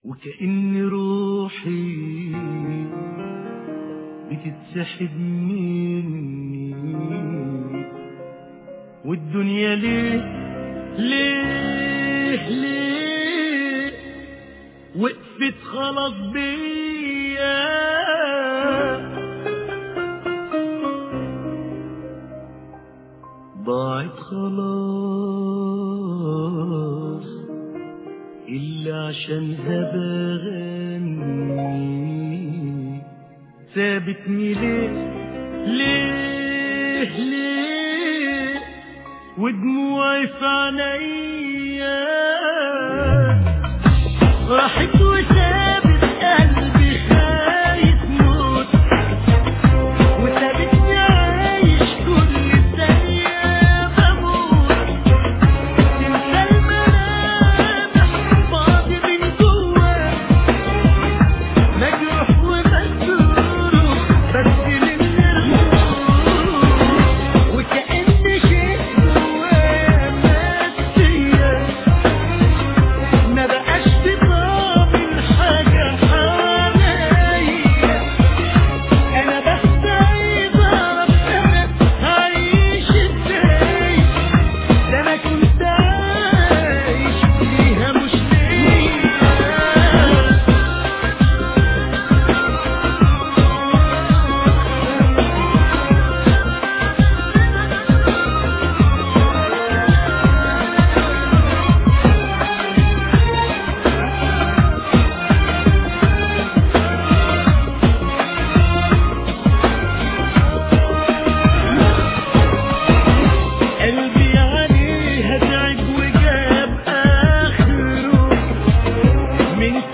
وكأن روحي بتتسحب مني والدنيا ليه ليه ليه وقفت خلاص بيا ضاعت خلاص إلا عشانها بغني سابتني ليه ليه ليه ودموعي في عينيا راحت وسابت قلبي خايف موت وسابتني عايش كل ثانية بموت تنسى الملامح فاضي من جوا مجروح ومكسور بس مني الروح وكأن شيء جوايا مات فيا ما بقاش في طعم حاجة حواليا أنا بس عايز أعرف أنا هعيش إزاي ده أنا كنت عايش فيها مش ليا قلبي عليها تعب وجاب آخره من